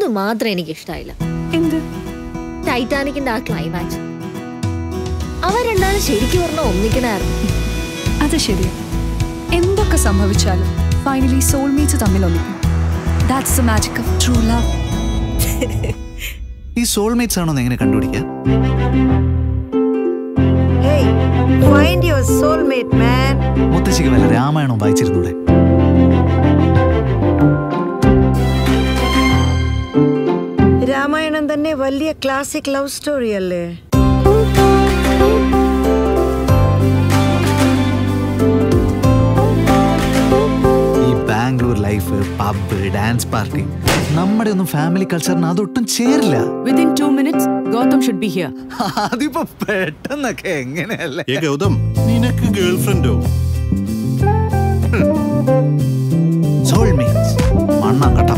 ഒന്ന് മാത്രം എനിക്ക് ഇഷ്ടമായില്ല എന്ത് ടൈറ്റാനിക്കിന്റെ ആ ക്ലൈമാക്സ് അവർ രണ്ടാളും ശരിക്കും പറഞ്ഞ ഒന്നിക്കണായിരുന്നു അത് ശരിയാ എന്തൊക്കെ സംഭവിച്ചാലും ഫൈനലി സോൾമേറ്റ്സ് തമ്മിൽ ഒന്നിക്കും that's the magic of true love ഈ സോൾമേറ്റ്സ് ആണോ എന്ന് എങ്ങനെ കണ്ടുപിടിക്കാം Hey, find your soulmate, man. മുത്തശ്ശിക്ക് വല്ല രാമായണം വായിച്ചിരുന്നൂടെ രാമായണം തന്നെ വലിയ ക്ലാസിക് ലവ് സ്റ്റോറി അല്ലേ ഈ Bangalore life pub dance party നമ്മുടെ ഒന്നും ഫാമിലി കൾച്ചറിന് അതൊട്ടും ചേരില്ല Within two minutes, Gotham should be here. അതിപ്പോ പെട്ടെന്നൊക്കെ എങ്ങനെയല്ലേ ഏ ഗൗതം നിനക്ക് ഗേൾഫ്രണ്ടോ സോൾമേറ്റ്സ് മണ്ണാങ്കട്ടം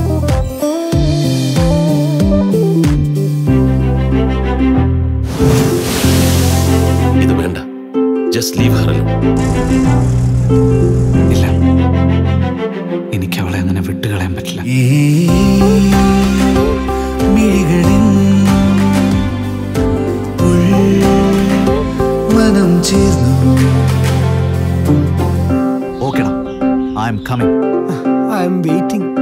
ഇത് വേണ്ട ജസ്റ്റ് ലീവ് ഹർ ഇല്ല എനിക്ക് അവളെ അങ്ങനെ വിട്ടുകളയാൻ പറ്റില്ല മനം ചേർന്നു ഓക്കെടാ I'm coming I'm waiting